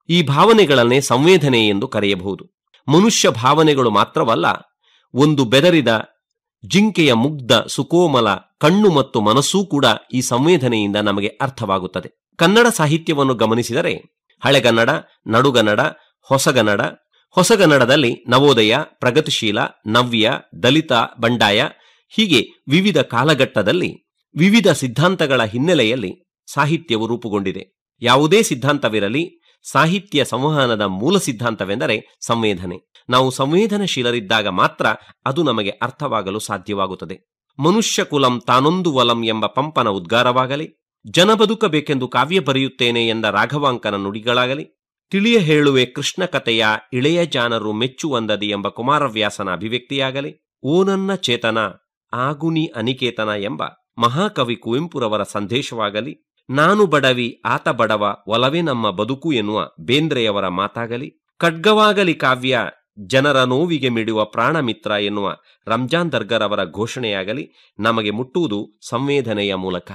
ಈ ಭಾವನೆಗಳನ್ನೇ ಸಂವೇದನೆ ಎಂದು ಕರೆಯಬಹುದು ಮನುಷ್ಯ ಭಾವನೆಗಳು ಮಾತ್ರವಲ್ಲ ಒಂದು ಬೆದರಿದ ಜಿಂಕೆಯ ಮುಗ್ಧ ಸುಕೋಮಲ ಕಣ್ಣು ಮತ್ತು ಮನಸ್ಸೂ ಕೂಡ ಈ ಸಂವೇದನೆಯಿಂದ ನಮಗೆ ಅರ್ಥವಾಗುತ್ತದೆ ಕನ್ನಡ ಸಾಹಿತ್ಯವನ್ನು ಗಮನಿಸಿದರೆ ಹಳೆಗನ್ನಡ ನಡುಗನ್ನಡ ಹೊಸಗನ್ನಡ ಹೊಸಗನ್ನಡದಲ್ಲಿ ನವೋದಯ ಪ್ರಗತಿಶೀಲ ನವ್ಯ ದಲಿತ ಬಂಡಾಯ ಹೀಗೆ ವಿವಿಧ ಕಾಲಘಟ್ಟದಲ್ಲಿ ವಿವಿಧ ಸಿದ್ಧಾಂತಗಳ ಹಿನ್ನೆಲೆಯಲ್ಲಿ ಸಾಹಿತ್ಯವು ರೂಪುಗೊಂಡಿದೆ ಯಾವುದೇ ಸಿದ್ಧಾಂತವಿರಲಿ ಸಾಹಿತ್ಯ ಸಂವಹನದ ಮೂಲ ಸಿದ್ಧಾಂತವೆಂದರೆ ಸಂವೇದನೆ ನಾವು ಸಂವೇದನಶೀಲರಿದ್ದಾಗ ಮಾತ್ರ ಅದು ನಮಗೆ ಅರ್ಥವಾಗಲು ಸಾಧ್ಯವಾಗುತ್ತದೆ ಮನುಷ್ಯ ಕುಲಂ ತಾನೊಂದು ವಲಂ ಎಂಬ ಪಂಪನ ಉದ್ಗಾರವಾಗಲಿ ಜನ ಬದುಕಬೇಕೆಂದು ಕಾವ್ಯ ಬರೆಯುತ್ತೇನೆ ಎಂದ ರಾಘವಾಂಕನ ನುಡಿಗಳಾಗಲಿ ತಿಳಿಯ ಹೇಳುವೆ ಕೃಷ್ಣ ಕಥೆಯ ಇಳೆಯ ಜಾನರು ಮೆಚ್ಚುವಂದದಿ ಎಂಬ ಕುಮಾರವ್ಯಾಸನ ಅಭಿವ್ಯಕ್ತಿಯಾಗಲಿ ಓ ನನ್ನ ಚೇತನ ಆಗುನಿ ಅನಿಕೇತನ ಎಂಬ ಮಹಾಕವಿ ಕುವೆಂಪುರವರ ಸಂದೇಶವಾಗಲಿ ನಾನು ಬಡವಿ ಆತ ಬಡವ ಒಲವೇ ನಮ್ಮ ಬದುಕು ಎನ್ನುವ ಬೇಂದ್ರೆಯವರ ಮಾತಾಗಲಿ ಖಡ್ಗವಾಗಲಿ ಕಾವ್ಯ ಜನರ ನೋವಿಗೆ ಮಿಡುವ ಪ್ರಾಣಮಿತ್ರ ಎನ್ನುವ ರಂಜಾನ್ ದರ್ಗರವರ ಘೋಷಣೆಯಾಗಲಿ ನಮಗೆ ಮುಟ್ಟುವುದು ಸಂವೇದನೆಯ ಮೂಲಕ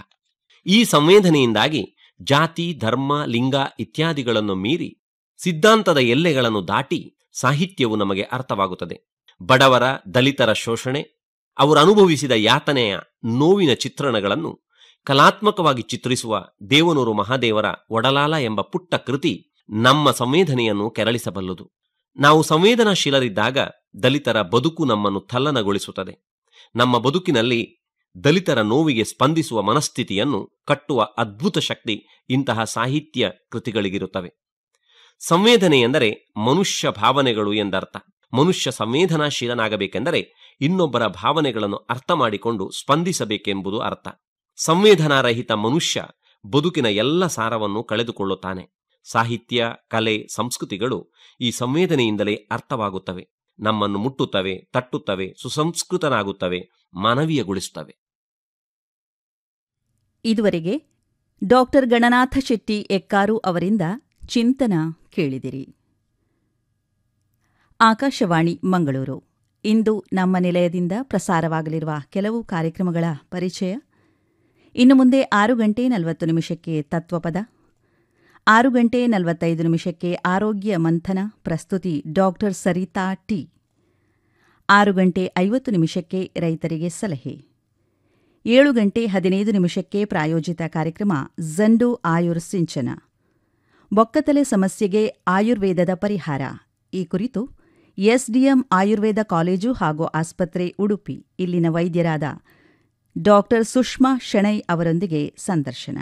ಈ ಸಂವೇದನೆಯಿಂದಾಗಿ ಜಾತಿ ಧರ್ಮ ಲಿಂಗ ಇತ್ಯಾದಿಗಳನ್ನು ಮೀರಿ ಸಿದ್ಧಾಂತದ ಎಲ್ಲೆಗಳನ್ನು ದಾಟಿ ಸಾಹಿತ್ಯವು ನಮಗೆ ಅರ್ಥವಾಗುತ್ತದೆ ಬಡವರ ದಲಿತರ ಶೋಷಣೆ ಅವರು ಅನುಭವಿಸಿದ ಯಾತನೆಯ ನೋವಿನ ಚಿತ್ರಣಗಳನ್ನು ಕಲಾತ್ಮಕವಾಗಿ ಚಿತ್ರಿಸುವ ದೇವನೂರು ಮಹಾದೇವರ ಒಡಲಾಲ ಎಂಬ ಪುಟ್ಟ ಕೃತಿ ನಮ್ಮ ಸಂವೇದನೆಯನ್ನು ಕೆರಳಿಸಬಲ್ಲದು ನಾವು ಸಂವೇದನಾಶೀಲರಿದ್ದಾಗ ದಲಿತರ ಬದುಕು ನಮ್ಮನ್ನು ತಲ್ಲನಗೊಳಿಸುತ್ತದೆ ನಮ್ಮ ಬದುಕಿನಲ್ಲಿ ದಲಿತರ ನೋವಿಗೆ ಸ್ಪಂದಿಸುವ ಮನಸ್ಥಿತಿಯನ್ನು ಕಟ್ಟುವ ಅದ್ಭುತ ಶಕ್ತಿ ಇಂತಹ ಸಾಹಿತ್ಯ ಕೃತಿಗಳಿಗಿರುತ್ತವೆ ಸಂವೇದನೆ ಎಂದರೆ ಮನುಷ್ಯ ಭಾವನೆಗಳು ಎಂದರ್ಥ ಮನುಷ್ಯ ಸಂವೇದನಾಶೀಲನಾಗಬೇಕೆಂದರೆ ಇನ್ನೊಬ್ಬರ ಭಾವನೆಗಳನ್ನು ಅರ್ಥ ಮಾಡಿಕೊಂಡು ಸ್ಪಂದಿಸಬೇಕೆಂಬುದು ಅರ್ಥ ಸಂವೇದನಾರಹಿತ ಮನುಷ್ಯ ಬದುಕಿನ ಎಲ್ಲ ಸಾರವನ್ನು ಕಳೆದುಕೊಳ್ಳುತ್ತಾನೆ ಸಾಹಿತ್ಯ ಕಲೆ ಸಂಸ್ಕೃತಿಗಳು ಈ ಸಂವೇದನೆಯಿಂದಲೇ ಅರ್ಥವಾಗುತ್ತವೆ ನಮ್ಮನ್ನು ಮುಟ್ಟುತ್ತವೆ ತಟ್ಟುತ್ತವೆ ಸುಸಂಸ್ಕೃತನಾಗುತ್ತವೆ ಮಾನವೀಯಗೊಳಿಸುತ್ತವೆ ಇದುವರೆಗೆ ಡಾಕ್ಟರ್ ಗಣನಾಥ ಶೆಟ್ಟಿ ಎಕ್ಕಾರು ಅವರಿಂದ ಚಿಂತನ ಕೇಳಿದಿರಿ ಆಕಾಶವಾಣಿ ಮಂಗಳೂರು ಇಂದು ನಮ್ಮ ನಿಲಯದಿಂದ ಪ್ರಸಾರವಾಗಲಿರುವ ಕೆಲವು ಕಾರ್ಯಕ್ರಮಗಳ ಪರಿಚಯ ಇನ್ನು ಮುಂದೆ ಆರು ಗಂಟೆ ನಲವತ್ತು ನಿಮಿಷಕ್ಕೆ ತತ್ವಪದ ಆರು ಗಂಟೆ ನಲವತ್ತೈದು ನಿಮಿಷಕ್ಕೆ ಆರೋಗ್ಯ ಮಂಥನ ಪ್ರಸ್ತುತಿ ಡಾಕ್ಟರ್ ಸರಿತಾ ಟಿ ಆರು ಗಂಟೆ ಐವತ್ತು ನಿಮಿಷಕ್ಕೆ ರೈತರಿಗೆ ಸಲಹೆ ಏಳು ಗಂಟೆ ಹದಿನೈದು ನಿಮಿಷಕ್ಕೆ ಪ್ರಾಯೋಜಿತ ಕಾರ್ಯಕ್ರಮ ಜಂಡು ಆಯುರ್ ಸಿಂಚನ ಬೊಕ್ಕತಲೆ ಸಮಸ್ಯೆಗೆ ಆಯುರ್ವೇದದ ಪರಿಹಾರ ಈ ಕುರಿತು ಎಸ್ಡಿಎಂ ಆಯುರ್ವೇದ ಕಾಲೇಜು ಹಾಗೂ ಆಸ್ಪತ್ರೆ ಉಡುಪಿ ಇಲ್ಲಿನ ವೈದ್ಯರಾದ ಡಾಕ್ಟರ್ ಸುಷ್ಮಾ ಶೆಣೈ ಅವರೊಂದಿಗೆ ಸಂದರ್ಶನ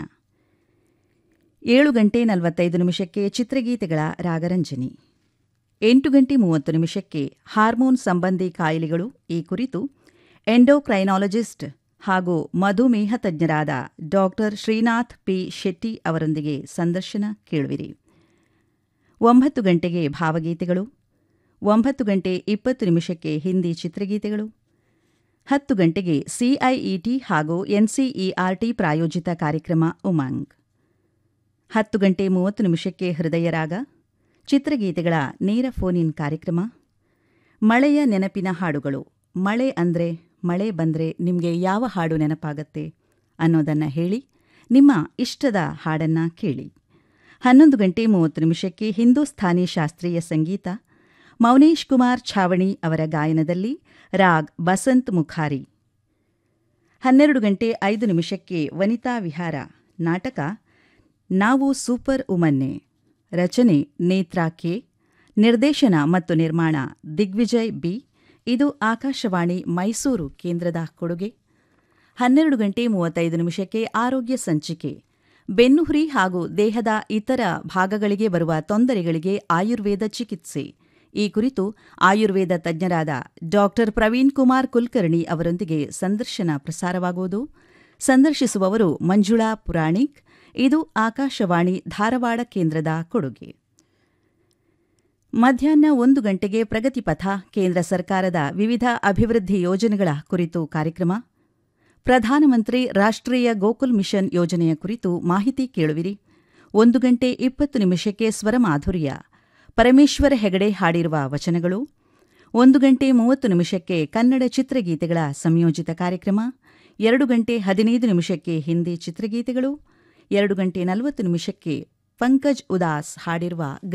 ಏಳು ಗಂಟೆ ನಲವತ್ತೈದು ನಿಮಿಷಕ್ಕೆ ಚಿತ್ರಗೀತೆಗಳ ರಾಗರಂಜನಿ ಎಂಟು ಗಂಟೆ ಮೂವತ್ತು ನಿಮಿಷಕ್ಕೆ ಹಾರ್ಮೋನ್ ಸಂಬಂಧಿ ಕಾಯಿಲೆಗಳು ಈ ಕುರಿತು ಎಂಡೋಕ್ರೈನಾಲಜಿಸ್ಟ್ ಹಾಗೂ ಮಧುಮೇಹ ತಜ್ಞರಾದ ಡಾಕ್ಟರ್ ಶ್ರೀನಾಥ್ ಪಿ ಶೆಟ್ಟಿ ಅವರೊಂದಿಗೆ ಸಂದರ್ಶನ ಕೇಳುವಿರಿ ಒಂಬತ್ತು ಗಂಟೆಗೆ ಭಾವಗೀತೆಗಳು ಒಂಬತ್ತು ಗಂಟೆ ಇಪ್ಪತ್ತು ನಿಮಿಷಕ್ಕೆ ಹಿಂದಿ ಚಿತ್ರಗೀತೆಗಳು ಹತ್ತು ಗಂಟೆಗೆ ಸಿಐಇಟಿ ಹಾಗೂ ಎನ್ಸಿಇಆರ್ಟಿ ಪ್ರಾಯೋಜಿತ ಕಾರ್ಯಕ್ರಮ ಉಮಂಗ್ ಹತ್ತು ಗಂಟೆ ಮೂವತ್ತು ನಿಮಿಷಕ್ಕೆ ಹೃದಯರಾಗ ಚಿತ್ರಗೀತೆಗಳ ನೇರ ಫೋನ್ ಇನ್ ಕಾರ್ಯಕ್ರಮ ಮಳೆಯ ನೆನಪಿನ ಹಾಡುಗಳು ಮಳೆ ಅಂದ್ರೆ ಮಳೆ ಬಂದ್ರೆ ನಿಮಗೆ ಯಾವ ಹಾಡು ನೆನಪಾಗತ್ತೆ ಅನ್ನೋದನ್ನ ಹೇಳಿ ನಿಮ್ಮ ಇಷ್ಟದ ಹಾಡನ್ನ ಕೇಳಿ ಹನ್ನೊಂದು ಗಂಟೆ ಮೂವತ್ತು ನಿಮಿಷಕ್ಕೆ ಹಿಂದೂಸ್ಥಾನಿ ಶಾಸ್ತ್ರೀಯ ಸಂಗೀತ ಮೌನೇಶ್ ಕುಮಾರ್ ಛಾವಣಿ ಅವರ ಗಾಯನದಲ್ಲಿ ರಾಗ್ ಬಸಂತ್ ಮುಖಾರಿ ಹನ್ನೆರಡು ಗಂಟೆ ಐದು ನಿಮಿಷಕ್ಕೆ ವನಿತಾ ವಿಹಾರ ನಾಟಕ ನಾವು ಸೂಪರ್ ಉಮನ್ನೆ ರಚನೆ ನೇತ್ರಾ ಕೆ ನಿರ್ದೇಶನ ಮತ್ತು ನಿರ್ಮಾಣ ದಿಗ್ವಿಜಯ್ ಬಿ ಇದು ಆಕಾಶವಾಣಿ ಮೈಸೂರು ಕೇಂದ್ರದ ಕೊಡುಗೆ ಹನ್ನೆರಡು ಗಂಟೆ ಮೂವತ್ತೈದು ನಿಮಿಷಕ್ಕೆ ಆರೋಗ್ಯ ಸಂಚಿಕೆ ಬೆನ್ನುಹುರಿ ಹಾಗೂ ದೇಹದ ಇತರ ಭಾಗಗಳಿಗೆ ಬರುವ ತೊಂದರೆಗಳಿಗೆ ಆಯುರ್ವೇದ ಚಿಕಿತ್ಸೆ ಈ ಕುರಿತು ಆಯುರ್ವೇದ ತಜ್ಞರಾದ ಡಾಕ್ಟರ್ ಪ್ರವೀಣ್ ಕುಮಾರ್ ಕುಲಕರ್ಣಿ ಅವರೊಂದಿಗೆ ಸಂದರ್ಶನ ಪ್ರಸಾರವಾಗುವುದು ಸಂದರ್ಶಿಸುವವರು ಮಂಜುಳಾ ಪುರಾಣಿಕ್ ಇದು ಆಕಾಶವಾಣಿ ಧಾರವಾಡ ಕೇಂದ್ರದ ಕೊಡುಗೆ ಮಧ್ಯಾಹ್ನ ಒಂದು ಗಂಟೆಗೆ ಪ್ರಗತಿಪಥ ಕೇಂದ್ರ ಸರ್ಕಾರದ ವಿವಿಧ ಅಭಿವೃದ್ಧಿ ಯೋಜನೆಗಳ ಕುರಿತು ಕಾರ್ಯಕ್ರಮ ಪ್ರಧಾನಮಂತ್ರಿ ರಾಷ್ಟ್ರೀಯ ಗೋಕುಲ್ ಮಿಷನ್ ಯೋಜನೆಯ ಕುರಿತು ಮಾಹಿತಿ ಕೇಳುವಿರಿ ಒಂದು ಗಂಟೆ ಇಪ್ಪತ್ತು ನಿಮಿಷಕ್ಕೆ ಸ್ವರಮಾಧುರ್ಯ ಪರಮೇಶ್ವರ ಹೆಗಡೆ ಹಾಡಿರುವ ವಚನಗಳು ಒಂದು ಗಂಟೆ ಮೂವತ್ತು ನಿಮಿಷಕ್ಕೆ ಕನ್ನಡ ಚಿತ್ರಗೀತೆಗಳ ಸಂಯೋಜಿತ ಕಾರ್ಯಕ್ರಮ ಎರಡು ಗಂಟೆ ಹದಿನೈದು ನಿಮಿಷಕ್ಕೆ ಹಿಂದಿ ಚಿತ್ರಗೀತೆಗಳು ಎರಡು ಗಂಟೆ ನಲವತ್ತು ನಿಮಿಷಕ್ಕೆ ಪಂಕಜ್ ಉದಾಸ್ ಹಾಡಿರುವ